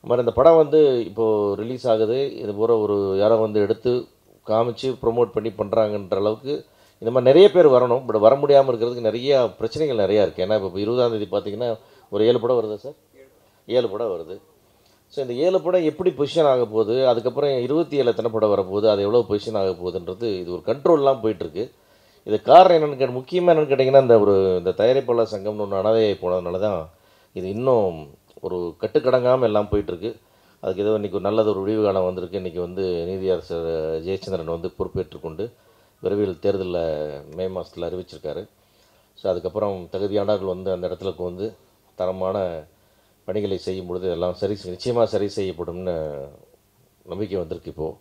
மாதிரி இந்த படம் வந்து இப்போது ரிலீஸ் ஆகுது இது பூரா ஒரு யாரோ வந்து எடுத்து காமிச்சு ப்ரொமோட் பண்ணி பண்ணுறாங்கன்ற அளவுக்கு இந்த மாதிரி நிறைய பேர் வரணும் பட் வர முடியாமல் இருக்கிறதுக்கு நிறைய பிரச்சனைகள் நிறையா இருக்குது ஏன்னா இப்போ இருபதாம் தேதி பார்த்தீங்கன்னா ஒரு ஏழு படம் வருதா சார் ஏழு படம் வருது ஸோ இந்த ஏழு படம் எப்படி பொசிஷன் ஆக போகுது அதுக்கப்புறம் இருபத்தி ஏழு எத்தனை படம் வரப்போகுது அது எவ்வளோ பொசிஷன் ஆக போகுதுன்றது இது ஒரு கண்ட்ரோல்லாம் போயிட்டுருக்கு இது காரணம் என்னென்னு கேட்டு முக்கியமாக என்னென்னு கேட்டிங்கன்னா இந்த ஒரு இந்த தயாரிப்பாளர் சங்கம்னு ஒன்று அனாதையை போனதுனால தான் இது இன்னும் ஒரு கட்டுக்கடங்காமல் எல்லாம் போயிட்டுருக்கு அதுக்கு ஏதோ இன்றைக்கி ஒரு நல்லது ஒரு விடிவு காலம் வந்திருக்கு இன்றைக்கி வந்து நீதியரசர் ஜெயச்சந்திரன் வந்து பொறுப்பேற்றுக்கொண்டு விரைவில் தேர்தலில் மே மாதத்தில் அறிவிச்சிருக்காரு ஸோ அதுக்கப்புறம் தகுதியானவர்கள் வந்து அந்த இடத்துக்கு வந்து தரமான பணிகளை செய்யும் பொழுது எல்லாம் சரி நிச்சயமாக சரி செய்யப்படும்னு நம்பிக்கை வந்திருக்கு இப்போது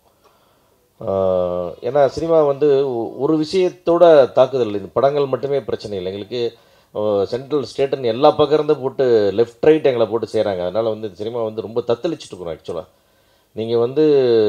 ஆஹ் ஏன்னா சினிமா வந்து ஒ- ஒரு விஷயத்தோட தாக்குதல் இல்லை. இந்த படங்கள் மட்டுமே பிரச்சனை இல்லை எங்களுக்கு சென்ட்ரல் ஸ்டேட்டுன்னு எல்லா பக்கம் இருந்து போட்டு லெஃப்ட் ரைட் எங்களை போட்டு செய்கிறாங்க அதனால் வந்து இந்த சினிமா வந்து ரொம்ப தத்தளிச்சுட்டு இருக்கிறோம் ஆக்சுவலாக நீங்கள் வந்து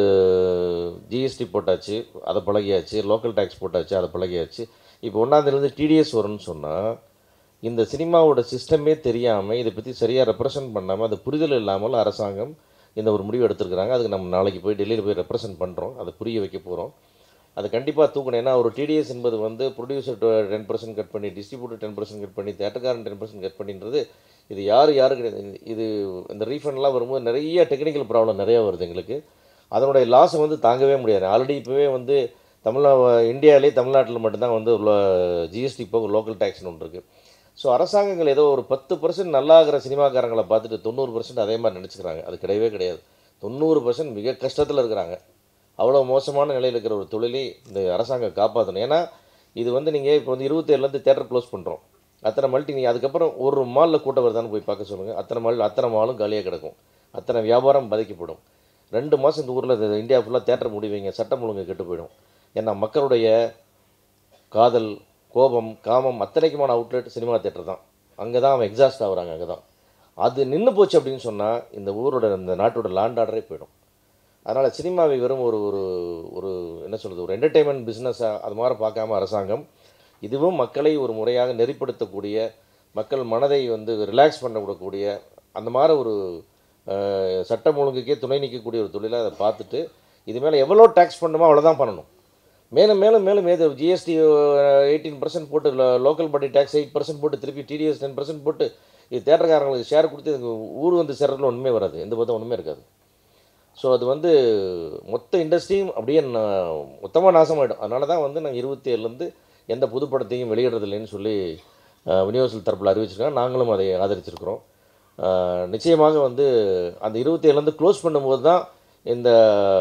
ஜிஎஸ்டி போட்டாச்சு அதை பழகியாச்சு லோக்கல் டேக்ஸ் போட்டாச்சு அதை பழகியாச்சு இப்போ ஒன்றாந்தேதிலேருந்து டிடிஎஸ் வரும்னு சொன்னால் இந்த சினிமாவோட சிஸ்டமே தெரியாமல் இதை பற்றி சரியாக ரெப்ரசன்ட் பண்ணாமல் அது புரிதல் இல்லாமல் அரசாங்கம் இந்த ஒரு முடிவு எடுத்திருக்கிறாங்க அதுக்கு நம்ம நாளைக்கு போய் டெல்லியில் போய் ரெப்ரசன்ட் பண்ணுறோம் அதை புரிய வைக்க போகிறோம் அது கண்டிப்பாக தூக்கணும் ஏன்னா ஒரு டிடிஎஸ் என்பது வந்து ப்ரொடியூசர் டென் பர்சன்ட் கட் பண்ணி டிஸ்ட்ரிபியூட்டர் டென் பர்சன்ட் கட் பண்ணி தேட்டர்காரன் டென் பர்சன்ட் கட் பண்ணின்றது இது யார் யாரு கிடையாது இது- இது இந்த ரீஃபண்ட்லாம் வரும்போது நிறைய டெக்னிக்கல் ப்ராப்ளம் நிறையா வருது எங்களுக்கு அதனுடைய லாஸை வந்து தாங்கவே முடியாது ஆல்ரெடி இப்போவே வந்து தமிழ்நா இந்தியாவிலே தமிழ்நாட்டில் மட்டும்தான் வந்து உள்ள ஜிஎஸ்டி போக லோக்கல் டேக்ஸ்னு ஒன்று இருக்குது ஸோ அரசாங்கங்கள் ஏதோ ஒரு பத்து பர்சன்ட் நல்லாகிற சினிமாக்காரங்களை பார்த்துட்டு தொண்ணூறு பர்சன்ட் அதே மாதிரி நினச்சிக்கிறாங்க அது கிடையவே கிடையாது தொண்ணூறு பர்சன்ட் மிக கஷ்டத்தில் இருக்கிறாங்க அவ்வளோ மோசமான நிலையில் இருக்கிற ஒரு தொழிலை இந்த அரசாங்கம் காப்பாற்றணும் ஏன்னா இது வந்து நீங்கள் இப்போ வந்து இருபத்தேழுலேருந்து தேட்டர் க்ளோஸ் பண்ணுறோம் அத்தனை மல்டி நீங்கள் அதுக்கப்புறம் ஒரு மாலில் கூட்டம் வருதான்னு போய் பார்க்க சொல்லுங்கள் அத்தனை மால் அத்தனை மாலும் காலியாக கிடக்கும் அத்தனை வியாபாரம் பாதிக்கப்படும் ரெண்டு மாதம் இந்த ஊரில் இந்தியா ஃபுல்லாக தேட்டர் முடிவீங்க சட்டம் ஒழுங்கு கெட்டு போயிடும் ஏன்னா மக்களுடைய காதல் கோபம் காமம் அத்தனைக்குமான அவுட்லெட் சினிமா தேட்டர் தான் அங்கே தான் அவன் எக்ஸாஸ்ட் ஆகுறாங்க அங்கே தான் அது நின்று போச்சு அப்படின்னு சொன்னால் இந்த ஊரோட இந்த நாட்டோட லேண்ட் ஆர்டரே போயிடும் அதனால் சினிமாவை வெறும் ஒரு ஒரு ஒரு என்ன சொல்கிறது ஒரு என்டர்டெயின்மெண்ட் பிஸ்னஸாக அது மாதிரி பார்க்காம அரசாங்கம் இதுவும் மக்களை ஒரு முறையாக நெறிப்படுத்தக்கூடிய மக்கள் மனதை வந்து ரிலாக்ஸ் பண்ண விடக்கூடிய அந்த மாதிரி ஒரு அஹ், சட்டம் ஒழுங்குக்கே துணை நிற்கக்கூடிய ஒரு தொழிலை அதை பார்த்துட்டு இது மேலே எவ்வளோ டேக்ஸ் பண்ணணுமோ அவ்வளோதான் பண்ணணும் மேலும் மேலும் மேலும் ஏது ஜிஎஸ்டி எயிட்டீன் பர்சன்ட் போட்டு local body tax eight percent போட்டு திருப்பி டிடிஎஸ் டென் பர்சன்ட் போட்டு இது தேட்டர்காரங்களுக்கு ஷேர் கொடுத்து இதுக்கு ஊர் வந்து சேர்றதுல ஒன்றுமே வராது எந்த பக்கம் ஒன்றுமே இருக்காது ஸோ அது வந்து மொத்த இண்டஸ்ட்ரியும் அப்படியே மொத்தமாக நாசமாயிடும் அதனால தான் வந்து நாங்கள் இருபத்தி ஏழுலேருந்து எந்த புது படத்தையும் வெளியிடுறதில்லைன்னு சொல்லி அஹ், விநியோகஸ்தல் தரப்பில் அறிவிச்சிருக்காங்க நாங்களும் அதை ஆதரிச்சிருக்கிறோம் அஹ், நிச்சயமாக வந்து அந்த இருபத்தி ஏழுலேருந்து க்ளோஸ் பண்ணும்போது தான் இந்த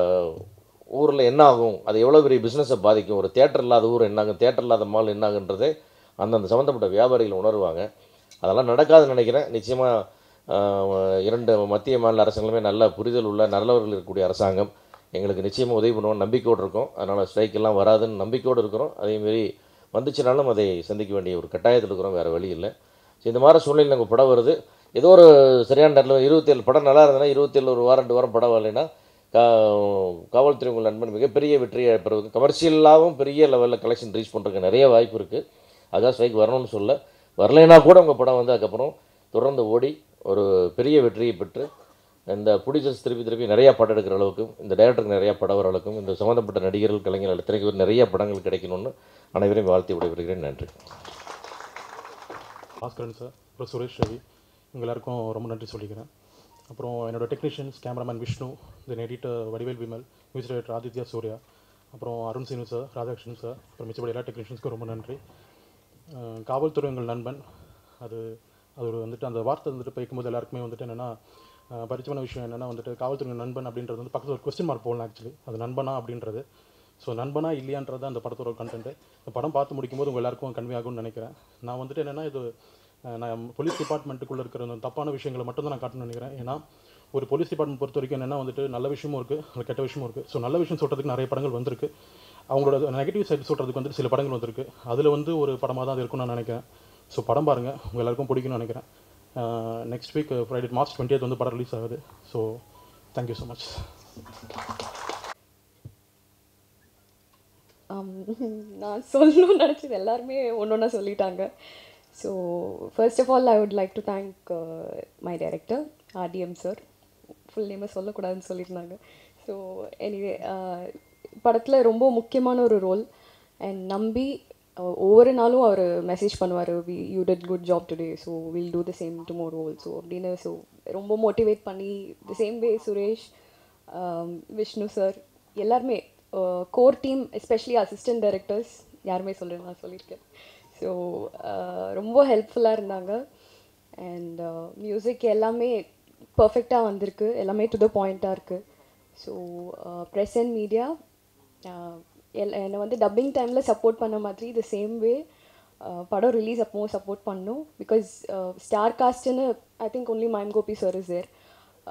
ஊரில் என்ன ஆகும் அது எவ்வளோ பெரிய பிஸ்னஸை பாதிக்கும் ஒரு தேட்டர் இல்லாத ஊர் என்னாகும் தேட்டர் இல்லாத மால் என்னாகுன்றதே அந்தந்த சம்மந்தப்பட்ட வியாபாரிகள் உணர்வாங்க அதெல்லாம் நடக்காதுன்னு நினைக்கிறேன் நிச்சயமாக இரண்டு மத்திய மாநில அரசாங்கங்களுமே நல்ல புரிதல் உள்ள நல்லவர்கள் இருக்கக்கூடிய அரசாங்கம் எங்களுக்கு நிச்சயமாக உதவி பண்ணுவோம் நம்பிக்கையோடு இருக்கோம் அதனால் ஸ்ட்ரைக் எல்லாம் வராதுன்னு நம்பிக்கையோடு இருக்கிறோம் அதேமாரி வந்துச்சுனாலும் அதை சந்திக்க வேண்டிய ஒரு கட்டாயத்தில் இருக்கிறோம் வேறு வழி இல்லை ஸோ இந்த மாதிரி சூழ்நிலை நாங்கள் படம் வருது ஏதோ ஒரு சரியான நேரத்தில் இருபத்தேழு படம் நல்லா இருந்ததுன்னா இருபத்தேழு ஒரு வாரம் ரெண்டு வாரம் படம் வரலைன்னா கா காவல்துறை உங்கள் நண்பன் மிகப்பெரிய வெற்றியை பெறுவது கமர்ஷியலாகவும் பெரிய லெவலில் கலெக்ஷன் ரீச் பண்ணுறதுக்கு நிறைய வாய்ப்பு இருக்குது அதான் ஸ்ட்ரைக் வரணும்னு சொல்ல வரலைன்னா கூட உங்கள் படம் வந்து அதுக்கப்புறம் தொடர்ந்து ஓடி ஒரு பெரிய வெற்றியை பெற்று இந்த ப்ரொடியூசர்ஸ் திருப்பி திருப்பி நிறையா படம் எடுக்கிற அளவுக்கும் இந்த டைரக்டருக்கு நிறையா படம் வர அளவுக்கும் இந்த சம்மந்தப்பட்ட நடிகர்கள் கலைஞர்கள் இத்தனை பேர் நிறைய படங்கள் கிடைக்கணும்னு அனைவரையும் வாழ்த்தி விடைபெறுகிறேன் நன்றி பாஸ்கரன் சார் அப்புறம் சுரேஷ் ரவி இவங்க எல்லாருக்கும் ரொம்ப நன்றி சொல்லிக்கிறேன் அப்புறம் என்னோட technicians cameraman Vishnu then editor Vadivel Vimal music director Aditya Surya அப்புறம் அருண் சீனு சார் ராதாகிருஷ்ணன் சார் அப்புறம் மிச்சப்படி எல்லா டெக்னீஷியன்ஸ்க்கும் ரொம்ப நன்றி அஹ் காவல்துறை எங்கள் நண்பன் அது அது ஒரு வந்துட்டு அந்த வார்த்தை வந்துட்டு பேக்கும்போது எல்லாருக்குமே வந்துட்டு என்னென்னா பரிச்சயமான விஷயம் என்னென்னா வந்துட்டு காவல்துறை நண்பன் அப்படின்றது வந்து பக்கத்தில் ஒரு கொஸ்டின் மார்க் போடலாம் ஆக்சுவலி அது நண்பனா அப்படின்றது ஸோ நண்பனா இல்லையான்றது அந்த படத்தோட கண்டென்ட் இந்த படம் பார்த்து முடிக்கும்போது உங்கள் எல்லாருக்கும் கன்வே ஆகும்னு நினைக்கிறேன் நான் வந்துட்டு என்னென்னா இது அஹ், நான் போலீஸ் டிபார்ட்மெண்ட்டுக்குள்ளே இருக்கிற அந்த தப்பான விஷயங்களை மட்டும் தான் நான் காட்டணும்னு நினைக்கிறேன் ஏன்னா ஒரு போலீஸ் டிபார்ட்மெண்ட் பொறுத்த வரைக்கும் என்னென்னா வந்துட்டு நல்ல விஷயமும் இருக்குது கெட்ட விஷயமும் இருக்குது ஸோ நல்ல விஷயம் சொல்கிறதுக்கு நிறைய படங்கள் வந்திருக்கு அவங்களோட நெகட்டிவ் சைடு சொல்கிறதுக்கு வந்துட்டு சில படங்கள் வந்திருக்கு அதில் வந்து ஒரு படமாக தான் அது இருக்கும்னு நான் நினைக்கிறேன் ஸோ படம் பாருங்கள் உங்கள் எல்லாருக்கும் பிடிக்கும்னு நினைக்கிறேன் next week Friday March twentieth வந்து படம் ரிலீஸ் ஆகுது ஸோ தேங்க்யூ ஸோ மச் ஆம், நான் சொல்லணும்னு நினச்சது எல்லாருமே ஒன்று ஒன்றா சொல்லிட்டாங்க so first of all I would like to thank my director RTM sir full நேமை சொல்லக்கூடாதுன்னு சொல்லியிருந்தாங்க ஸோ எனிவே படத்தில் ரொம்ப முக்கியமான ஒரு ரோல் அண்ட் நம்பி அஹ், ஒவ்வொரு நாளும் அவர் மெசேஜ் பண்ணுவார் we you did good job today so will do the same tomorrow also அப்படின்னு ஸோ ரொம்ப மோட்டிவேட் பண்ணி த சேம் வே சுரேஷ் ஆம், விஷ்ணு சார் எல்லாருமே core team especially assistant directors யாருமே சொல்கிறேன் நான் சொல்லியிருக்கேன் ஸோ ரொம்ப ஹெல்ப்ஃபுல்லாக இருந்தாங்க அண்ட் மியூசிக் எல்லாமே பர்ஃபெக்டாக வந்திருக்கு எல்லாமே டு த பாயிண்ட்டாக இருக்குது ஸோ ப்ரெஸ் அண்ட் மீடியா எல் என்னை வந்து டப்பிங் டைமில் சப்போர்ட் பண்ண மாதிரி த சேம் வே படம் ரிலீஸ் அப்பவும் சப்போர்ட் பண்ணோம் பிகாஸ் ஸ்டார் காஸ்ட்னு I think only mime Gopi sir is there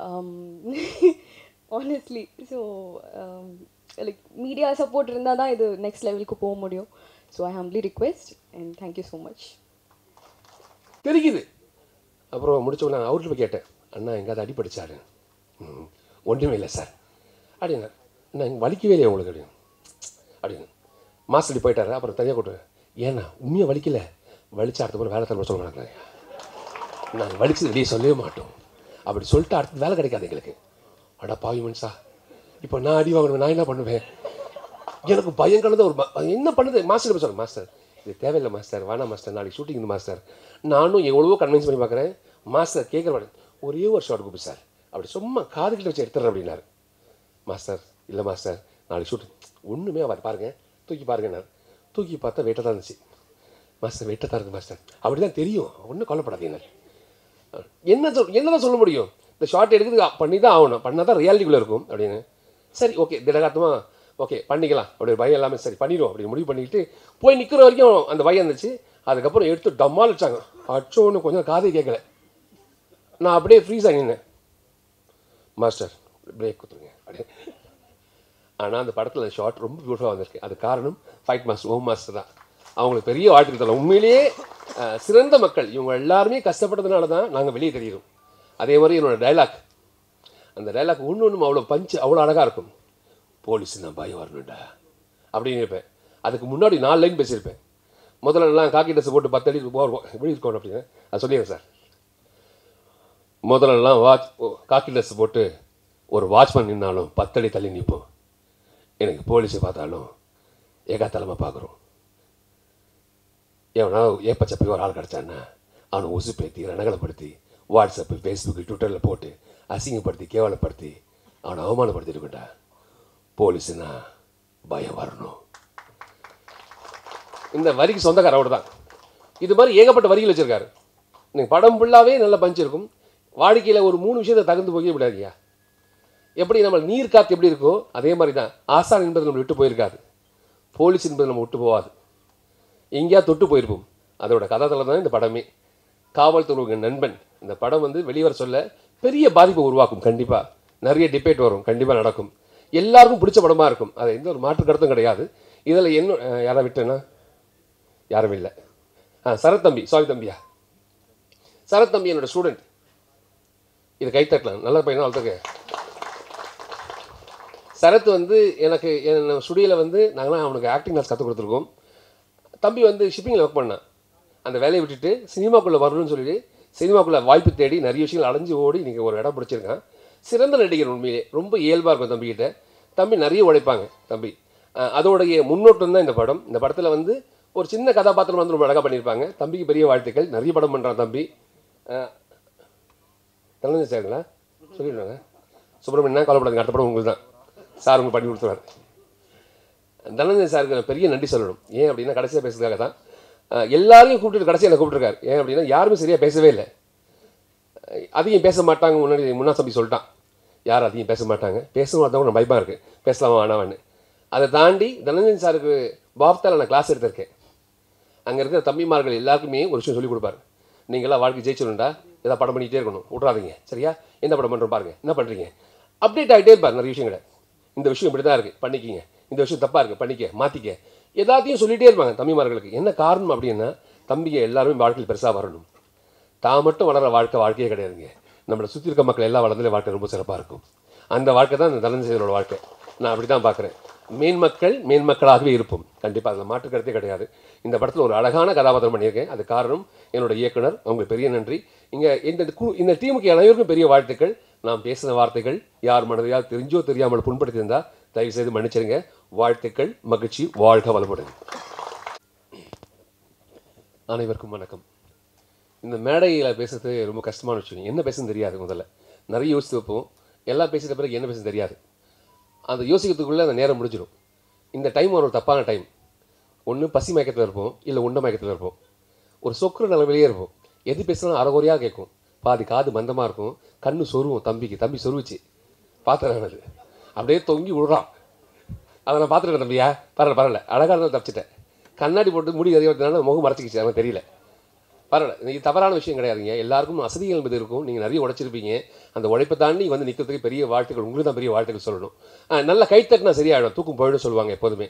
honestly so like media support இருந்தால் தான் இது நெக்ஸ்ட் லெவலுக்கு போக முடியும் so I humbly request and thank you so much தெரிக்குது அப்புறம் முடிச்ச உடனே அவர்கிட்ட போய் கேட்டேன் அண்ணா எங்காவது அடிப்படிச்சாரு ம் ஒன்றுமே இல்லை சார் அப்படின்னா அண்ணா இங்கே வலிக்கவே இல்லையா உங்களுக்கு அப்படின்னு அப்படின்னு மாஸ்டர் போயிட்டாரு அப்புறம் தனியாக கூட்டு ஏண்ணா உண்மையாக வலிக்கல வலிச்சா அடுத்த முறை வேலை தரணும் சொல்ல மாட்டாங்க நாங்கள் வலிச்சது வெளியே சொல்லவே மாட்டோம் அப்படி சொல்லிட்டு அடுத்த வேலை கிடைக்காது எங்களுக்கு அடா பாவி மனுஷா இப்போ நான் அடி வாங்கணும் நான் என்ன பண்ணுவேன் எனக்கு பயம் கலந்த ஒரு ப- என்ன பண்ணுது மாஸ்டர் போய் சொல்கிறேன் மாஸ்டர் இது தேவையில்லை மாஸ்டர் வேணாம் மாஸ்டர் நாளைக்கு ஷூட்டிங் இந்த மாஸ்டர் நானும் எவ்வளவோ கன்வின்ஸ் பண்ணி பார்க்குறேன் மாஸ்டர் கேட்குற மாட்டேன் ஒரே ஒரு ஷார்ட் கூப்பிடு சார் அப்படி சும்மா காதுகிட்ட வச்சு எடுத்துறேன் அப்படின்னாரு மாஸ்டர் இல்லை மாஸ்டர் நாளைக்கு ஷூட்டிங் ஒன்றுமே அவர் பாருங்க தூக்கி பாருங்கன்னாரு தூக்கி பார்த்தா வெயிட்டாக தான் இருந்துச்சு மாஸ்டர் வெயிட்டாக தான் இருக்குது மாஸ்டர் அப்படி தான் தெரியும் ஒன்றும் கவலைப்படாதீங்க என்ன சொல் என்னதான் சொல்ல முடியும் இந்த ஷார்ட் எடுக்கிறது பண்ணி தான் ஆகணும் பண்ணால் தான் ரியாலிட்டிக்குள்ளே இருக்கும் அப்படின்னு சரி ஓகே திடகாத்தமாக ஓகே பண்ணிக்கலாம் அப்படி ஒரு பயம் எல்லாமே சரி பண்ணிடுவோம் அப்படி முடிவு பண்ணிக்கிட்டு போய் நிற்கிற வரைக்கும் அந்த பயம் இருந்துச்சு அதுக்கப்புறம் எடுத்து டம்மால் வச்சாங்க அச்சோன்னு கொஞ்சம் காதே கேட்கல நான் அப்படியே ஃப்ரீஸ் ஆகினேன் மாஸ்டர் பிரேக் கொடுத்துருங்க அப்படியே ஆனால் அந்த படத்தில் ஷார்ட் ரொம்ப பியூட்டிஃபுல்லாக வந்திருக்கு அது காரணம் ஃபைட் மாஸ்டர் ஓம் மாஸ்டர் தான் அவங்களுக்கு பெரிய வாழ்த்துக்கள் தரலாம் உண்மையிலேயே அஹ், சிறந்த மக்கள் இவங்க எல்லாருமே கஷ்டப்பட்டதுனால தான் நாங்கள் வெளியே தெரியுறோம் அதே மாதிரி என்னோட டைலாக் அந்த டைலாக் ஒன்று ஒன்றும் அவ்வளோ பஞ்சு அவ்வளோ அழகாக இருக்கும் போலீஸ் நான் பயம் வரணும்டா அப்படின்னு இருப்பேன் அதுக்கு முன்னாடி நாலு லைன் பேசியிருப்பேன் முதல்ல எல்லாம் காக்கி ட்ரெஸ் போட்டு பத்து அடி போவோம் எப்படி இருக்கணும் அப்படின்னு அது சொல்லிடுறேன் சார் முதல்லலாம் வாட்ச் காக்கி ட்ரெஸ் போட்டு ஒரு வாட்ச்மேன் நின்னாலும் பத்தடி தள்ளி நிற்போம் எனக்கு போலீஸை பார்த்தாலும் ஏகாத்தலமாக பார்க்குறோம் எவனா ஏப்பச்சப்பி ஒரு ஆள் கிடச்சான்னா அவனை உசுப்பேத்தி ரணகலப்படுத்தி வாட்ஸ்அப்பு ஃபேஸ்புக்கு ட்விட்டரில் போட்டு அசிங்கப்படுத்தி கேவலப்படுத்தி அவனை அவமானப்படுத்திருக்கண்டா போலீஸுனா பயம் வரணும் இந்த வரிக்கு சொந்தக்கார அவர் தான் இது மாதிரி ஏகப்பட்ட வரிகள் வச்சிருக்காரு நீங்கள் படம் ஃபுல்லாகவே நல்ல பஞ்ச் இருக்கும் வாடிக்கையில் ஒரு மூணு விஷயத்தை தகுந்து போகவே விடாதியா எப்படி நம்ம நீர் காத்து எப்படி இருக்கோ அதே மாதிரி தான் ஆசான் என்பது நம்ம விட்டு போயிருக்காது போலீஸ் என்பது நம்ம விட்டு போகாது எங்கேயா தொட்டு போயிருப்போம் அதோட கதாதளம் தான் இந்த படமே காவல்துறை உங்கள் நண்பன் இந்த படம் வந்து வெளிவர சொல்ல பெரிய பாதிப்பை உருவாக்கும் கண்டிப்பாக நிறைய டிபேட் வரும் கண்டிப்பாக நடக்கும் எல்லாருக்கும் பிடிச்ச படமாக இருக்கும் அது எந்த ஒரு மாற்று கருத்தும் கிடையாது இதில் என்ன அஹ், யாரை விட்டேன்னா யாரும் இல்லை ஆ சரத் தம்பி சாரி தம்பியா சரத் தம்பி என்னோட ஸ்டூடெண்ட் இது கைத்தட்டலாம் நல்ல பையனா வளர்த்துக்க சரத் வந்து எனக்கு என் ஸ்டுடியோவில் வந்து நாங்களாம் அவனுக்கு ஆக்டிங் கிளாஸ் கற்றுக் கொடுத்துருக்கோம் தம்பி வந்து ஷிப்பிங்கில் ஒர்க் பண்ணான் அந்த வேலையை விட்டுட்டு சினிமாக்குள்ளே வரணும்னு சொல்லிட்டு சினிமாக்குள்ளே வாய்ப்பு தேடி நிறைய விஷயங்கள் அலைஞ்சு ஓடி இன்றைக்கி ஒரு இடம் பிடிச்சிருக்கான் சிறந்த நடிகர் உண்மையிலே ரொம்ப இயல்பாக இருக்கும் தம்பிக்கிட்ட தம்பி நிறைய உழைப்பாங்க தம்பி அஹ் அதோடைய முன்னோட்டம் தான் இந்த படம் இந்த படத்தில் வந்து ஒரு சின்ன கதாபாத்திரம் வந்து ரொம்ப அழகாக பண்ணியிருப்பாங்க தம்பிக்கு பெரிய வாழ்த்துக்கள் நிறைய படம் பண்ணுறான் தம்பி அஹ் தலைஞ்ச சாருங்களா சொல்லிடுறாங்க சுப்பிரமணியன் கவலைப்படாதுங்க அடுத்த படம் உங்களுக்கு தான் சார் உங்களுக்கு பண்ணி கொடுத்துருவார் தனஞ்சய் சாருக்கு நான் பெரிய நன்றி சொல்லணும் ஏன் அப்படின்னா கடைசியாக பேசுறதுக்காக தான் அஹ் எல்லாரையும் கூப்பிட்டு கடைசியாக என்னை கூப்பிட்டுருக்காரு ஏன் அப்படின்னா யாருமே சரியாக பேசவே இல்லை அஹ் அதிகம் பேச மாட்டாங்க முன்னாடி முன்னா தம்பி சொல்லிட்டான் யாரும் அதிகம் பேச மாட்டாங்க பேசவும் மாட்டவங்க நான் பயமாக இருக்குது பேசலாமா வேணாமான்னு அதை தாண்டி தனஞ்சயன் சாருக்கு பாப்தால நான் கிளாஸ் எடுத்திருக்கேன் அங்கே இருக்கிற தம்பிமார்கள் எல்லாருக்குமே ஒரு விஷயம் சொல்லிக் கொடுப்பாரு நீங்களாம் வாழ்க்கை ஜெயிச்சிடணும்டா ஏதாவது படம் பண்ணிகிட்டே இருக்கணும் விட்றாதீங்க சரியா எந்த படம் பண்ணுறோம் பாருங்க என்ன பண்ணுறீங்க அப்டேட் ஆகிட்டே இருப்பார் நிறைய விஷயங்களை இந்த விஷயம் இப்படி தான் இருக்குது பண்ணிக்கிங்க இந்த விஷயம் தப்பாக இருக்குது பண்ணிக்க மாற்றிக்க எல்லாத்தையும் சொல்லிகிட்டே இருப்பாங்க தம்பிமார்களுக்கு என்ன காரணம் அப்படின்னா தம்பிங்க எல்லாருமே வாழ்க்கையில் பெருசாக வரணும் தான் மட்டும் வளர வாழ்க்கை வாழ்க்கையே கிடையாதுங்க நம்மளை சுற்றி இருக்க மக்கள் எல்லாம் வளர்ந்தாலே வாழ்க்கை ரொம்ப சிறப்பாக இருக்கும் அந்த வாழ்க்கை தான் இந்த தனஞ்சயனோட வாழ்க்கை நான் அப்படி தான் பார்க்குறேன் மேன்மக்கள் மேன்மக்களாகவே இருப்போம் கண்டிப்பாக அதில் மாற்று கருத்தே கிடையாது இந்த படத்தில் ஒரு அழகான கதாபாத்திரம் பண்ணியிருக்கேன் அது காரணம் என்னோட இயக்குனர் அவங்களுக்கு பெரிய நன்றி இங்கே இந்த கு- இந்த டீமுக்கு அனைவருக்கும் பெரிய வாழ்த்துக்கள் நான் பேசின வார்த்தைகள் யார் மனதையால் தெரிஞ்சோ தெரியாமல் புண்படுத்தியிருந்தா தயவு செய்து மன்னிச்சிருங்க வாழ்த்துக்கள் மகிழ்ச்சி வாழ்க வளமுடன் அனைவருக்கும் வணக்கம் இந்த மேடையில் பேசுறது ரொம்ப கஷ்டமான விஷயம் என்ன பேசுன்னு தெரியாது முதல்ல நிறைய யோசித்து வைப்போம் எல்லாம் பேசிட்ட பிறகு என்ன பேசுன்னு தெரியாது அந்த யோசிக்கிறதுக்குள்ளே அந்த நேரம் முடிஞ்சிடும் இந்த டைம் ஒரு தப்பான டைம் ஒன்று பசி மயக்கத்தில் இருப்போம் இல்லை உண்ட மயக்கத்தில் இருப்போம் ஒரு சொக்குற நிலைமையிலேயே இருப்போம் எது பேசினாலும் அறகுறையாக கேட்கும் பாதி காது மந்தமாக இருக்கும் கண்ணு சொருவும் தம்பிக்கு தம்பி சொருவிச்சு பார்த்தேன் நான் அது அப்படியே தொங்கி விழுறான் அதை நான் பார்த்துருக்கேன் தம்பியா பரவாயில்ல பரவாயில்ல அழகாக இருந்தாலும் தப்பிச்சிட்டேன் கண்ணாடி போட்டு முடி அதிகமாக முகம் மறைச்சிக்கிச்சு அவன் தெரியல பரவாயில்ல இது தவறான விஷயம் கிடையாதுங்க எல்லாருக்கும் அசதிகள் என்பது இருக்கும் நீங்கள் நிறைய உழைச்சிருப்பீங்க அந்த உழைப்பை தாண்டி வந்து நிற்கிறதுக்கு பெரிய வாழ்த்துக்கள் உங்களுக்கு தான் பெரிய வாழ்த்துக்கள் சொல்லணும் ஆ, நல்ல கைத்தட்டினா சரியாயிடும் தூக்கும் போயிடும் சொல்லுவாங்க எப்போதுமே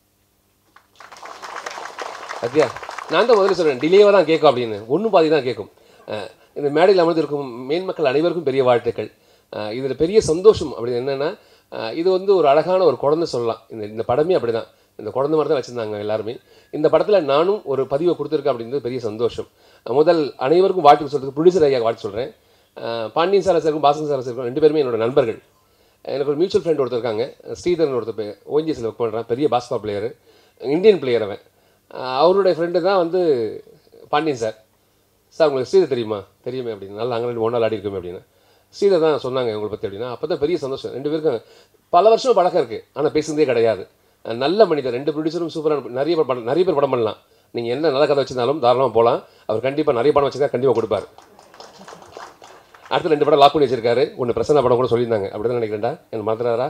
சத்யா நான் தான் முதல்ல சொல்கிறேன் டிலேவாக தான் கேட்கும் அப்படின்னு ஒன்றும் பாதி தான் கேட்கும் அஹ் இந்த மேடையில் அமர்ந்திருக்கும் மேன்மக்கள் அனைவருக்கும் பெரிய வாழ்த்துக்கள் இதில் பெரிய சந்தோஷம் அப்படி என்னென்னா இது வந்து ஒரு அழகான ஒரு குழந்தை சொல்லலாம் இந்த இந்த படமே அப்படி தான் இந்த குழந்தை மாதிரி தான் வச்சுருந்தாங்க எல்லாருமே இந்த படத்தில் நானும் ஒரு பதிவை கொடுத்துருக்கேன் அப்படின்றது பெரிய சந்தோஷம் அஹ் முதல் அனைவருக்கும் வாழ்த்து சொல்கிறதுக்கு ப்ரொடியூசர் ஐயா வாழ்த்து சொல்கிறேன் பாண்டியன் சார் சாருக்கும் பாசன் சார் சாருக்கும் ரெண்டு பேருமே என்னோட நண்பர்கள் எனக்கு ஒரு மியூச்சுவல் ஃப்ரெண்ட் ஒருத்தர் இருக்காங்க ஸ்ரீதரன் ஒருத்தர் ஓஎன்ஜிஎஸில் ஒர்க் பண்ணுறான் பெரிய பாஸ்கா பிளேயர் இந்தியன் பிளேயர் அவன் அஹ் அவருடைய ஃப்ரெண்டு தான் வந்து பாண்டியன் சார் சார் உங்களுக்கு ஸ்ரீதர் தெரியுமா தெரியுமே அப்படின்னு நல்லா அங்கே ரெண்டு ஒன்றா ஆடி இருக்குமே அப்படின்னு ஸ்ரீதர் தான் சொன்னாங்க உங்களை பற்றி அப்படின்னா அப்போ தான் பெரிய சந்தோஷம் ரெண்டு பேருக்கும் பல வருஷம் பழக்கம் இருக்குது ஆனால் பேசுனதே கிடையாது அஹ் நல்ல மனிதர் ரெண்டு ப்ரொடியூசரும் சூப்பரான நிறைய பேர் படம் நிறைய பேர் படம் பண்ணலாம் நீங்கள் என்ன நல்ல கதை வச்சிருந்தாலும் தாராளமாக போகலாம் அவர் கண்டிப்பாக நிறைய படம் வச்சிருந்தா கண்டிப்பாக கொடுப்பார் அடுத்து ரெண்டு படம் லாக் பண்ணி வச்சிருக்காரு ஒன்று பிரசன்ன படம் கூட சொல்லியிருந்தாங்க அப்படி தான் நினைக்கிறேன்டா என்ன மறந்துறாரா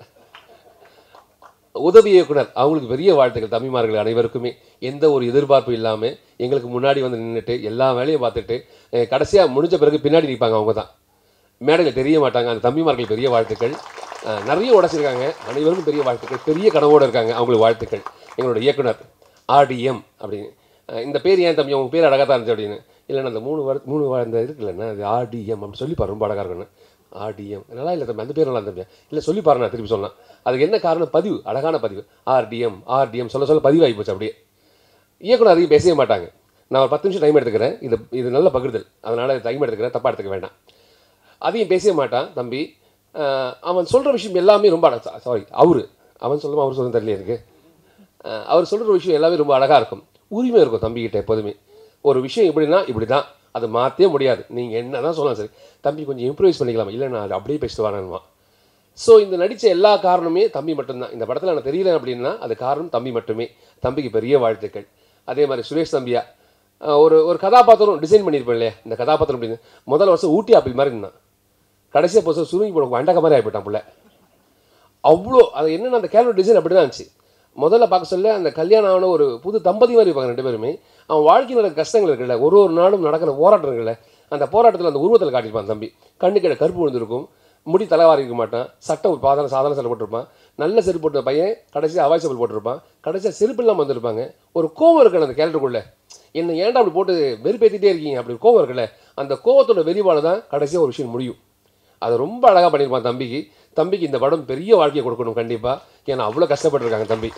உதவி இயக்குனர் அவங்களுக்கு பெரிய வாழ்த்துக்கள் தம்பிமார்கள் அனைவருக்குமே எந்த ஒரு எதிர்பார்ப்பும் இல்லாமல் எங்களுக்கு முன்னாடி வந்து நின்றுட்டு எல்லா வேலையும் பார்த்துட்டு கடைசியாக முடிஞ்ச பிறகு பின்னாடி நிற்பாங்க அவங்க தான் மேடையில் தெரிய மாட்டாங்க அந்த தம்பிமார்கள் பெரிய வாழ்த்துக்கள் அஹ், நிறைய உடைச்சிருக்காங்க அனைவருக்கும் பெரிய வாழ்த்துக்கள் பெரிய கனவோடு இருக்காங்க அவங்களுக்கு வாழ்த்துக்கள் எங்களோட இயக்குனர் ஆர்டிஎம் அப்படின்னு அஹ், இந்த பேர் ஏன் தம்பி உங்கள் பேர் அழகாக தான் இருந்துச்சு அப்படின்னு இல்லைண்ணா அந்த மூணு வர மூணு வர- இந்த இருக்குல்லண்ணா அது ஆர்டிஎம் அப்படின்னு சொல்லி பாரு ரொம்ப அழகாக இருக்குண்ணா ஆர்டிஎம் நல்லா இல்லை தம்பி அந்த பேர் நல்லா தம்பி இல்லை சொல்லி பாருண்ணா திருப்பி சொல்லலாம் அதுக்கு என்ன காரணம் பதிவு அழகான பதிவு ஆர்டிஎம் ஆர்டிஎம் சொல்ல சொல்ல பதிவாகி போச்சு அப்படியே இயக்குனர் அதிகம் பேசவே மாட்டாங்க நான் ஒரு பத்து நிமிஷம் டைம் எடுத்துக்கிறேன் இது இது நல்ல பகிர்தல் அதனால் டைம் எடுத்துக்கிறேன் தப்பாக எடுத்துக்க வேண்டாம் அதையும் பேசவே மாட்டான் தம்பி அஹ் அவன் சொல்கிற விஷயம் எல்லாமே ரொம்ப சாரி அவரு அவன் சொல்லுமா அவர் சொல்ல தெரியல எனக்கு அஹ் அவர் சொல்கிற விஷயம் எல்லாமே ரொம்ப அழகாக இருக்கும் உரிமை இருக்கும் தம்பிக்கிட்ட எப்போதுமே ஒரு விஷயம் இப்படின்னா இப்படி தான் அதை மாற்றவே முடியாது நீங்கள் என்ன தான் சொல்லலாம் சரி தம்பி கொஞ்சம் இம்ப்ரூவைஸ் பண்ணிக்கலாமா இல்லை நான் அதை அப்படியே பேசிட்டு வரேன்னுவான் ஸோ இந்த நடித்த எல்லா காரணமே தம்பி மட்டும்தான் இந்த படத்தில் நான் தெரியல அப்படின்னா அது காரணம் தம்பி மட்டுமே தம்பிக்கு பெரிய வாழ்த்துக்கள் அதே மாதிரி சுரேஷ் தம்பியா அஹ் ஒரு ஒரு கதாபாத்திரம் டிசைன் பண்ணியிருப்பேன் இல்லையா இந்த கதாபாத்திரம் அப்படின்னு முதல் வருஷம் ஊட்டி ஆப்பிள் மாதிரி இருந்தான் கடைசியாக போச சுருங்கி போட வண்டக்க மாதிரி ஆகிப்போட்டான் புள்ள அவ்வளோ அது என்னென்ன அந்த கேலரி டிசைன் அப்படி தான் இருந்துச்சு முதல்ல பார்க்க சொல்ல அந்த கல்யாணம் ஆன ஒரு புது தம்பதி மாதிரி இருப்பாங்க ரெண்டு பேருமே அவன் வாழ்க்கையில் நடக்கிற கஷ்டங்கள் இருக்குல்ல ஒரு ஒரு நாளும் நடக்கிற போராட்டம் இருக்குல்ல அந்த போராட்டத்தில் அந்த உருவத்தில் காட்டியிருப்பான் தம்பி கண்ணு கீழே கருப்பு விழுந்திருக்கும் முடி தலைவாரி இருக்க மாட்டான் சட்டை ஒரு பாதாள சாதாரண சட்டை போட்டிருப்பான் நல்ல செருப்பு போட்ட பையன் கடைசியாக அவாய் செப்பல் போட்டிருப்பான் கடைசியாக செருப்பு இல்லாமல் வந்திருப்பாங்க ஒரு கோவம் இருக்கு அந்த கேரக்டருக்குள்ள என்னை ஏன்டா அப்படி போட்டு வெறுப்பேற்றிட்டே இருக்கீங்க அப்படி ஒரு கோவம் இருக்குல்ல அந்த கோவத்தோட வெறிவால தான் கடைசியாக ஒரு விஷயம் முடியும் அதை ரொம்ப அழகாக பண்ணியிருப்பான் தம்பிக்கு தம்பிக்கு இந்த படம் பெரிய வாழ்க்கையை கொடுக்கணும் கண்டிப்பாக ஏன்னா அவ்வளோ கஷ்டப்பட்டிருக்காங்க தம்பி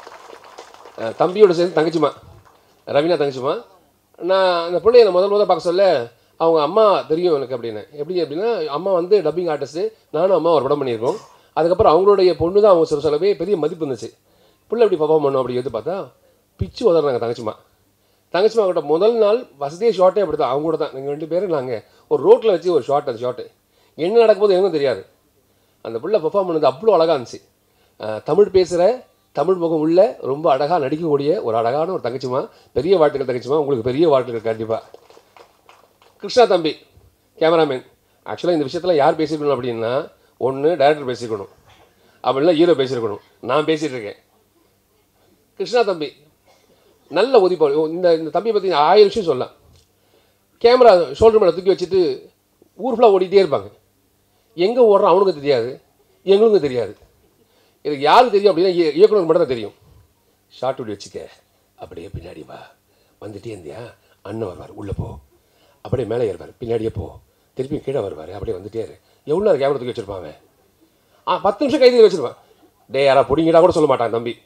அஹ் தம்பியோட சேர்ந்து தங்கச்சிமா ரவினா தங்கச்சிமா நான் அந்த பிள்ளைய நான் முதல் முதல் பார்க்க சொல்ல அவங்க அம்மா தெரியும் எனக்கு அப்படின்னு எப்படி அப்படின்னா அம்மா வந்து டப்பிங் ஆர்டிஸ்ட்டு நானும் அம்மா ஒரு படம் பண்ணியிருக்கோம் அதுக்கப்புறம் அவங்களுடைய பொண்ணு தான் அவங்க சொல்ல சொல்லவே பெரிய மதிப்பு இருந்துச்சு பிள்ளை எப்படி பர்ஃபார்ம் பண்ணும் அப்படி எது பார்த்தா பிச்சு உதறாங்க தங்கச்சிமா தங்கச்சிமா கிட்ட முதல் நாள் வசதியே ஷார்ட்டே அப்படி தான் அவங்க கூட தான் நீங்கள் ரெண்டு பேரும் நாங்கள் ஒரு ரோட்டில் வச்சு ஒரு ஷார்ட் அந்த ஷார்ட்டு என்ன நடக்கும்போது எனக்கும் தெரியாது அந்த பிள்ளை பெர்ஃபார்ம் பண்ணது அவ்வளோ அழகாக இருந்துச்சு அஹ் தமிழ் பேசுகிற தமிழ் முகம் உள்ள ரொம்ப அழகாக நடிக்கக்கூடிய ஒரு அழகான ஒரு தங்கச்சிமா பெரிய வாழ்த்துக்கள் தங்கச்சிமா உங்களுக்கு பெரிய வாழ்த்துக்கள் கண்டிப்பாக கிருஷ்ணா தம்பி கேமராமேன் ஆக்சுவலாக இந்த விஷயத்தில் யார் பேசிக்கணும் அப்படின்னா ஒன்று டைரக்டர் பேசிக்கணும் அப்படின்னா ஹீரோ பேசியிருக்கணும் நான் பேசிகிட்டு இருக்கேன் கிருஷ்ணா தம்பி நல்ல உதிப்பா இந்த இந்த தம்பி பற்றி ஆயிரம் விஷயம் சொல்லலாம் கேமரா ஷோல்டர் மேலே தூக்கி வச்சுட்டு ஊர் ஃபுல்லாக ஓடிட்டே இருப்பாங்க எங்கே ஓடுறோம் அவனுக்கும் தெரியாது எங்களுக்கும் தெரியாது இதுக்கு யாருக்கு தெரியும் அப்படின்னா இய- இயக்குனருக்கு மட்டும் தான் தெரியும் ஷார்ட் வீடியோ வச்சுக்க அப்படியே பின்னாடி வா வந்துட்டே இருந்தியா அண்ணன் வருவார் உள்ளே போ அப்படியே மேலே ஏறுவார் பின்னாடியே போ திருப்பி கீழே வருவார் அப்படியே வந்துட்டே இரு எவ்வளோ நேரம் கேமரா தூக்கி வச்சிருப்பான் அவன் ஆ பத்து நிமிஷம் கைது வச்சிருப்பான் டே யாரா பிடிங்கிட்டா கூட சொல்ல மாட்டான் தம்பி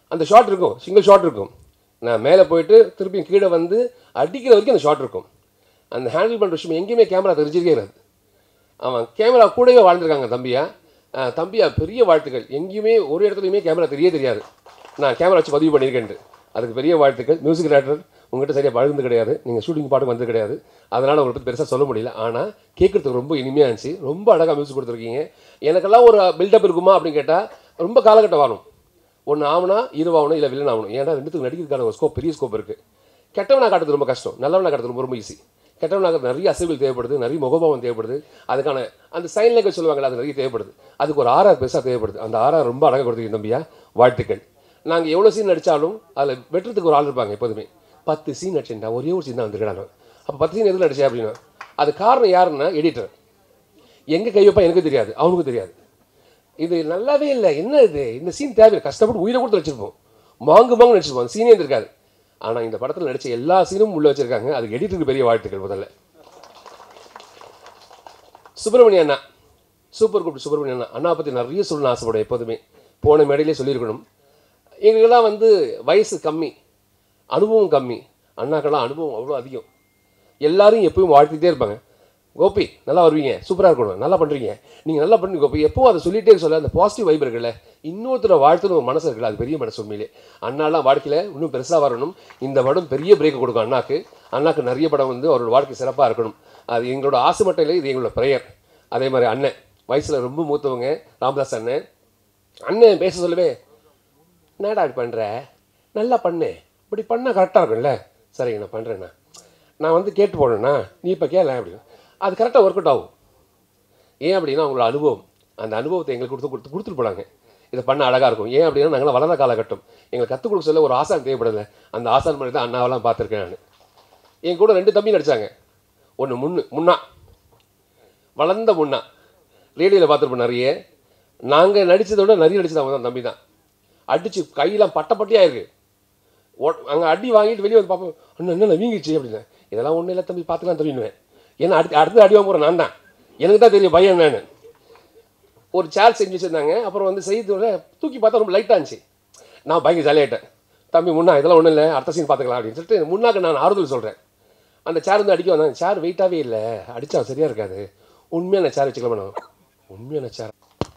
அந்த ஷாட் இருக்கும் சிங்கிள் ஷாட் இருக்கும் நான் மேலே போயிட்டு திருப்பியும் கீழே வந்து அடிக்கிற வரைக்கும் அந்த ஷாட் இருக்கும் அந்த ஹேண்டில் பண்ணுற விஷயம் எங்கேயுமே கேமரா தெரிஞ்சிருக்கே இருக்காது அவன் கேமரா கூடவே வாழ்ந்துருக்காங்க தம்பியா அஹ் தம்பியா பெரிய வாழ்த்துக்கள் எங்கேயுமே ஒரு இடத்துலையுமே கேமரா தெரிய தெரியாது நான் கேமரா வச்சு பதிவு பண்ணியிருக்கேன்ட்டு அதுக்கு பெரிய வாழ்த்துக்கள் மியூசிக் டேரக்டர் உங்கள்கிட்ட சரியாக பழகுந்து கிடையாது நீங்கள் ஷூட்டிங் பாட்டு வந்தது கிடையாது அதனால் உங்களை பற்றி பெருசாக சொல்ல முடியல ஆனால் கேட்குறதுக்கு ரொம்ப இனிமையாக இருந்துச்சு ரொம்ப அழகாக மியூசிக் கொடுத்துருக்கீங்க எனக்கெல்லாம் ஒரு பில்டப் இருக்குமா அப்படின்னு கேட்டால் ரொம்ப காலகட்டம் வரும் ஒன்று ஆகுனா இருவாகணும் இல்லை வில்லன் ஆகணும் ஏன்னா ரெண்டுத்துக்கு நடிக்கிறதுக்கான ஒரு ஸ்கோப் பெரிய ஸ்கோப் இருக்குது கெட்டவனா காட்டுறது ரொம்ப கஷ்டம் நல்லவனா காட்டுறது ரொம்ப ரொம்ப ஈஸி கெட்டவனா காட்டுறது நிறைய அசைவுகள் தேவைப்படுது நிறைய முகபாவம் தேவைப்படுது அதுக்கான அந்த சைன் லேங்குவேஜ் சொல்லுவாங்கல்ல அது நிறைய தேவைப்படுது அதுக்கு ஒரு ஆர்ஆர் பெருசாக தேவைப்படுது அந்த ஆர்ஆர் ரொம்ப அழகாக கொடுத்துருக்கீங்க தம்பியா வாழ்த்துக்கள் நாங்கள் எவ்வளோ சீன் நடித்தாலும் அதில் வெட்டுறதுக்கு ஒரு ஆள் இருப்பாங்க எப்போதுமே பத்து சீன் நடிச்சேன்டா ஒரே ஒரு சீன் தான் வந்துருக்காங்க அப்போ பத்து சீன் எதில் நடிச்சேன் அப்படின்னா அது காரணம் யாருன்னா எடிட்டர் எங்கே கை வைப்பா எனக்கு தெரியாது அவனுக்கும் தெரியாது இது நல்லாவே இல்லை என்ன இது இந்த சீன் தேவையில்லை கஷ்டப்பட்டு உயிரை கொடுத்து நடிச்சிருப்போம் மாங்கு மாங்கு நடிச்சிருப்போம் சீனே இருந்திருக்காது ஆனால் இந்த படத்தில் நடிச்ச எல்லா சீனும் உள்ள வச்சிருக்காங்க அதுக்கு எடிட்டருக்கு பெரிய வாழ்த்துக்கள் முதல்ல சுப்பிரமணிய அண்ணா சூப்பர் குரூப் சுப்பிரமணிய அண்ணா அண்ணா பற்றி நிறைய சொல்லணும்னு ஆசைப்படுவேன் எப்போதுமே போன மேடையிலே சொல்லியிருக்கணும் எங்களுக்கெல்லாம் வந்து வயசு கம்மி அனுபவம் கம்மி அண்ணாக்கெல்லாம் அனுபவம் அவ்வளோ அதிகம் எல்லாரும் எப்பவும் வாழ்த்திட்டே இருப்பாங்க கோபி நல்லா வருவீங்க சூப்பராக இருக்கணும் நல்லா பண்ணுறீங்க நீங்கள் நல்லா பண்ணுங்க கோபி எப்பவும் அதை சொல்லிட்டே சொல்ல அந்த பாசிட்டிவ் வைப் இருக்குல்ல இன்னொருத்தர வாழ்த்துன்னு ஒரு மனசு இருக்குல்ல அது பெரிய மனசு உண்மையிலே அண்ணாலாம் வாழ்க்கையில் இன்னும் பெருசாக வரணும் இந்த படம் பெரிய பிரேக் கொடுக்கும் அண்ணாக்கு அண்ணாக்கு நிறைய படம் வந்து அவரோட வாழ்க்கை சிறப்பாக இருக்கணும் அது எங்களோட ஆசை மட்டும் இல்லை இது எங்களோட ப்ரேயர் அதே மாதிரி அண்ணன் வயசில் ரொம்ப மூத்தவங்க ராமதாஸ் அண்ணன் அண்ணன் பேச சொல்லவே என்னடா இப்படி பண்ணுற நல்லா பண்ணு இப்படி பண்ணால் கரெக்டாக இருக்கும்ல சரிங்க நான் பண்ணுறேண்ணா நான் வந்து கேட்டு போனேண்ணா நீ இப்போ கேள அப்படின்னு அது கரெக்டாக ஒர்க் அவுட் ஆகும் ஏன் அப்படின்னா அவங்களோட அனுபவம் அந்த அனுபவத்தை எங்களுக்கு கொடுத்து கொடுத்து கொடுத்துட்டு போனாங்க இதை பண்ண அழகாக இருக்கும் ஏன் அப்படின்னா நாங்களாம் வளர்ந்த காலகட்டம் எங்களுக்கு கற்றுக் கொடுக்க சொல்ல ஒரு ஆசான் தேவைப்படலை அந்த ஆசான் மாதிரி தான் அண்ணாவெல்லாம் பார்த்துருக்கேன் நான் என் கூட ரெண்டு தம்பி நடித்தாங்க ஒன்று முன்னு முன்னா வளர்ந்த முன்னா ரேடியோவில் பார்த்துருப்போம் நிறைய நாங்கள் நடித்ததை விட நிறைய நடிச்சது அவங்க தான் தம்பி தான் அடித்து கையெல்லாம் பட்ட பட்டியாக இருக்குது அங்கே அடி வாங்கிட்டு வெளியே வந்து பார்ப்போம் அண்ணன் என்ன வீங்கிச்சு அப்படின்னு இதெல்லாம் ஒன்றும் இல்லை தம்பி பார்த்துக்கலாம் தம்பிடுவேன் ஏன்னா அடுத்து அடுத்து அடி வாங்க போகிறேன் நான் தான் எனக்கு தான் தெரியும் பையன் என்னன்னு ஒரு சேர் செஞ்சு வச்சுருந்தாங்க அப்புறம் வந்து செய்தோட தூக்கி பார்த்தா ரொம்ப லைட்டாக இருந்துச்சு நான் பயங்கர ஜாலியாயிட்டேன் தம்பி முன்னா இதெல்லாம் ஒன்றும் இல்லை அடுத்த சீன் பார்த்துக்கலாம் அப்படின்னு சொல்லிட்டு முன்னாக்கு நான் ஆறுதல் சொல்கிறேன் அந்த சேர் வந்து அடிக்க வந்தேன் சேர் வெயிட்டாகவே இல்லை அடித்தா சரியாக இருக்காது உண்மையான சேர் வச்சுக்கலாம் நான் உண்மையான சேர்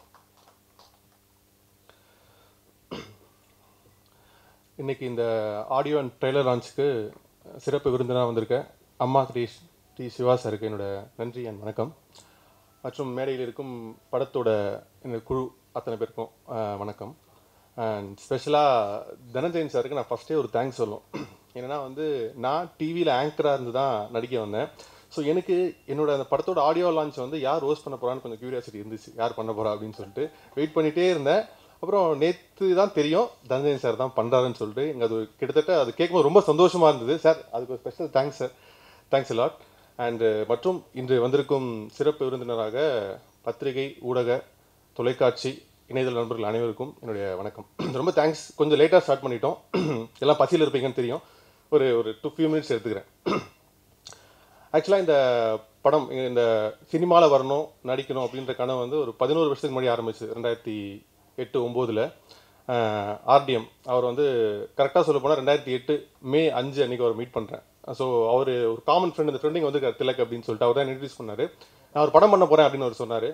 இன்னைக்கு இந்த ஆடியோ அண்ட் ட்ரெய்லர் லான்ச்சுக்கு சிறப்பு விருந்தினராக வந்திருக்க அம்மா த்ரீ டி சிவா சாருக்கு என்னோட நன்றி அண்ட் வணக்கம் மற்றும் மேடையில் இருக்கும் படத்தோட இந்த குழு அத்தனை பேருக்கும் அஹ், வணக்கம் அண்ட் ஸ்பெஷலாக தனஞ்சயன் சாருக்கு நான் ஃபஸ்ட்டே ஒரு தேங்க்ஸ் சொல்லும் என்னன்னா வந்து நான் டிவியில் ஆங்கராக இருந்து தான் நடிக்க வந்தேன் ஸோ எனக்கு என்னோட அந்த படத்தோட ஆடியோ லான்ச் வந்து யார் ரோஸ் பண்ண போகிறான்னு கொஞ்சம் கியூரியாசிட்டி இருந்துச்சு யார் பண்ண போகிறா அப்படின்னு சொல்லிட்டு வெயிட் பண்ணிகிட்டே இருந்தேன் அப்புறம் நேற்று தான் தெரியும் தனஞ்சயன் சார் தான் பண்ணுறாருன்னு சொல்லிட்டு எங்க அது கிட்டத்தட்ட அது கேட்கும்போது ரொம்ப சந்தோஷமாக இருந்தது சார் அதுக்கு ஒரு special thanks sir thanks lot and மற்றும் இன்று வந்திருக்கும் சிறப்பு விருந்தினராக பத்திரிகை ஊடக தொலைக்காட்சி இணையதள நண்பர்கள் அனைவருக்கும் என்னுடைய வணக்கம் ரொம்ப தேங்க்ஸ் கொஞ்சம் லேட்டாக ஸ்டார்ட் பண்ணிட்டோம் எல்லாம் பசியில் இருப்பீங்கன்னு தெரியும் ஒரு ஒரு டூ ஃபியூ மினிட்ஸ் எடுத்துக்கிறேன் ஆக்சுவலாக இந்த படம் இந்த சினிமாவில் வரணும் நடிக்கணும் அப்படின்ற கனவு வந்து ஒரு பதினோரு வருஷத்துக்கு முன்னாடி ஆரம்பிச்சு ரெண்டாயிரத்தி எட்டு ஒம்போதில் ஆர்டிஎம் அவர் வந்து கரெக்டாக சொல்ல போனால் ரெண்டாயிரத்தி எட்டு மே அஞ்சு அன்றைக்கி அவர் மீட் பண்ணுறேன் ஸோ அவர் ஒரு காமன் ஃப்ரெண்ட் இந்த ஃப்ரெண்டிங் வந்து திலக் அப்படின்னு சொல்லிட்டு அவர் தான் இன்ட்ரடியூஸ் பண்ணார் நான் ஒரு படம் பண்ண போகிறேன் அப்படின்னு அவர் சொன்னார்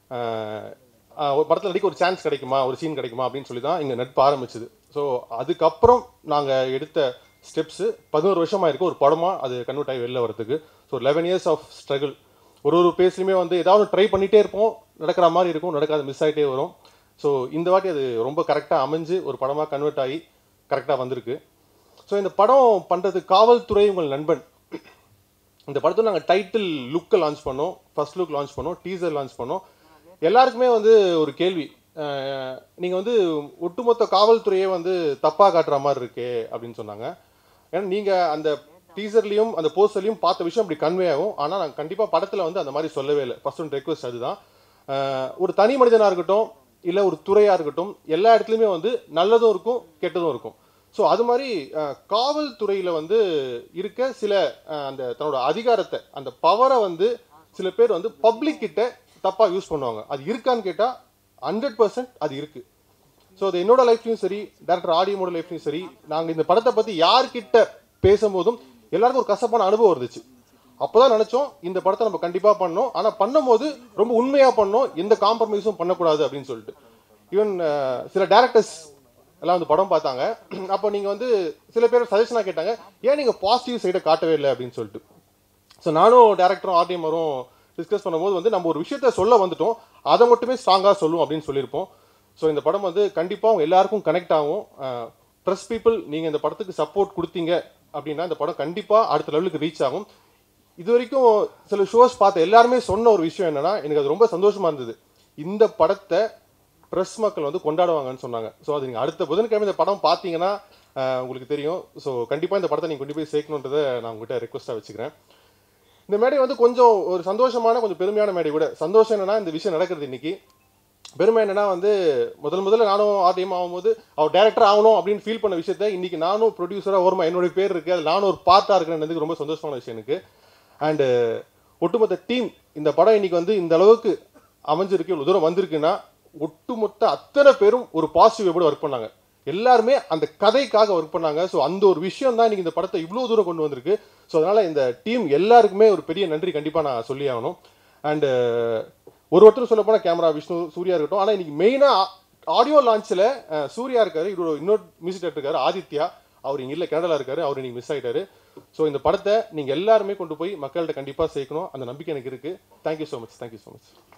ஒரு படத்தில் நடிக்க ஒரு சான்ஸ் கிடைக்குமா ஒரு சீன் கிடைக்குமா அப்படின்னு சொல்லி தான் இங்கே நட்பு ஆரம்பிச்சுது ஸோ அதுக்கப்புறம் நாங்கள் எடுத்த ஸ்டெப்ஸு பதினோரு வருஷமாக இருக்குது ஒரு படமாக அது கன்வெர்ட் ஆகி வெளில வரதுக்கு so eleven years of struggle ஒரு ஒரு பேஸ்லையுமே வந்து ஏதாவது ட்ரை பண்ணிகிட்டே இருப்போம் நடக்கிற மாதிரி இருக்கும் நடக்காது மிஸ் ஆகிட்டே வரும் ஸோ இந்த வாட்டி அது ரொம்ப கரெக்டாக அமைஞ்சு ஒரு படமாக கன்வெர்ட் ஆகி கரெக்டாக வந்திருக்கு ஸோ இந்த படம் பண்ணுறது காவல்துறை உங்கள் நண்பன் இந்த படத்தை நாங்கள் டைட்டில் லுக்கை லான்ச் பண்ணோம் ஃபர்ஸ்ட் லுக் லான்ச் பண்ணோம் டீசர் லான்ச் பண்ணோம் எல்லாருக்குமே வந்து ஒரு கேள்வி நீங்கள் வந்து ஒட்டுமொத்த காவல்துறையே வந்து தப்பாக காட்டுற மாதிரி இருக்கே அப்படின்னு சொன்னாங்க ஏன்னா நீங்கள் அந்த டீசர்லையும் அந்த போஸ்டர்லையும் பார்த்த விஷயம் அப்படி கன்வே ஆகும் ஆனால் நாங்கள் கண்டிப்பாக படத்தில் வந்து அந்த மாதிரி சொல்லவே இல்லை ஃபர்ஸ்ட் ஒன் ரெக்வஸ்ட் அதுதான் அஹ், ஒரு தனி மனிதனாக இருக்கட்டும் இல்லை ஒரு துறையாக இருக்கட்டும் எல்லா இடத்துலையுமே வந்து நல்லதும் இருக்கும் கெட்டதும் இருக்கும் ஸோ அது மாதிரி அஹ், காவல்துறையில் வந்து இருக்க சில அஹ், அந்த தன்னோட அதிகாரத்தை அந்த பவரை வந்து சில பேர் வந்து பப்ளிக் கிட்ட தப்பாக யூஸ் பண்ணுவாங்க அது இருக்கான்னு கேட்டால் ஹண்ட்ரட் பர்சன்ட் அது இருக்குது ஸோ அது என்னோட லைஃப்லையும் சரி டேரக்டர் ஆடியோமோட லைஃப்லையும் சரி நாங்கள் இந்த படத்தை பற்றி யார்கிட்ட பேசும்போதும் எல்லாருக்கும் ஒரு கசப்பான அனுபவம் இருந்துச்சு அப்போதான் நினச்சோம் இந்த படத்தை நம்ம கண்டிப்பாக பண்ணோம் ஆனால் பண்ணும்போது ரொம்ப உண்மையாக பண்ணோம் எந்த காம்ப்ரமைஸும் பண்ணக்கூடாது அப்படின்னு சொல்லிட்டு ஈவன் சில டேரக்டர்ஸ் எல்லாம் வந்து படம் பார்த்தாங்க அப்போ நீங்கள் வந்து சில பேர் சஜஷனாக கேட்டாங்க ஏன் நீங்கள் பாசிட்டிவ் சைடை காட்டவே இல்லை அப்படின்னு சொல்லிட்டு ஸோ நானும் டேரக்டரும் ஆர்டிஎம்மரும் டிஸ்கஸ் பண்ணும்போது வந்து நம்ம ஒரு விஷயத்த சொல்ல வந்துட்டோம் அதை மட்டுமே ஸ்ட்ராங்காக சொல்லுவோம் அப்படின்னு சொல்லியிருப்போம் ஸோ இந்த படம் வந்து கண்டிப்பாக அவங்க எல்லாருக்கும் கனெக்ட் ஆகும் ப்ரெஸ் பீப்புள் நீங்கள் இந்த படத்துக்கு சப்போர்ட் கொடுத்தீங்க அப்படின்னா இந்த படம் கண்டிப்பாக அடுத்த லெவலுக்கு ரீச் ஆகும் இது வரைக்கும் சில ஷோஸ் பார்த்த எல்லாருமே சொன்ன ஒரு விஷயம் என்னன்னா எனக்கு அது ரொம்ப சந்தோஷமா இருந்தது இந்த படத்தை ப்ரெஸ் மக்கள் வந்து கொண்டாடுவாங்கன்னு சொன்னாங்க ஸோ அது நீங்கள் அடுத்த புதன்கிழமை இந்த படம் பார்த்தீங்கன்னா அஹ், உங்களுக்கு தெரியும் ஸோ கண்டிப்பாக இந்த படத்தை நீங்கள் கொண்டு போய் சேர்க்கணுன்றதை நான் உங்ககிட்ட ரெக்வஸ்ட்டாக வச்சுக்கிறேன் இந்த மேடை வந்து கொஞ்சம் ஒரு சந்தோஷமான கொஞ்சம் பெருமையான மேடை கூட சந்தோஷம் என்னன்னா இந்த விஷயம் நடக்கிறது இன்னைக்கு பெருமை என்னன்னா வந்து முதல் முதல்ல நானும் ஆர்டிஎம் ஆகும்போது அவர் டேரக்டர் ஆகணும் அப்படின்னு ஃபீல் பண்ண விஷயத்த இன்னைக்கு நானும் ப்ரொடியூசராக ஓரமா என்னோட பேர் இருக்கு அது நானும் ஒரு பார்ட்டாக இருக்கிறேன் ரொம்ப சந்தோஷமான விஷயம் எனக்கு அண்டு ஒட்டுமொத்த டீம் இந்த படம் இன்னைக்கு வந்து இந்த அளவுக்கு அமைஞ்சிருக்கு இவ்வளோ தூரம் வந்திருக்குன்னா ஒட்டுமொத்த அத்தனை பேரும் ஒரு பாசிட்டிவ் எப்படி ஒர்க் பண்ணாங்க எல்லாருமே அந்த கதைக்காக ஒர்க் பண்ணாங்க ஸோ அந்த ஒரு விஷயம் தான் இன்னைக்கு இந்த படத்தை இவ்வளோ தூரம் கொண்டு வந்திருக்கு ஸோ அதனால இந்த டீம் எல்லாருக்குமே ஒரு பெரிய நன்றி கண்டிப்பாக நான் சொல்லி ஆகணும் அண்டு ஒரு ஒருத்தர் சொல்ல போனால் கேமரா விஷ்ணு சூர்யா இருக்கட்டும் ஆனால் இன்னைக்கு மெயினாக ஆடியோ லான்ச்சில் சூர்யா இருக்காரு இவரோட இன்னொரு மியூசிக் டேரக்டர் இருக்காரு ஆதித்யா அவர் இங்கே இல்லை கனடால இருக்காரு அவர் இன்னைக்கு மிஸ் ஆயிட்டாரு ஸோ இந்த படத்தை நீங்கள் எல்லாருமே கொண்டு போய் மக்கள்கிட்ட கண்டிப்பாக சேர்க்கணும் அந்த நம்பிக்கை எனக்கு இருக்குது thank you so much thank you so much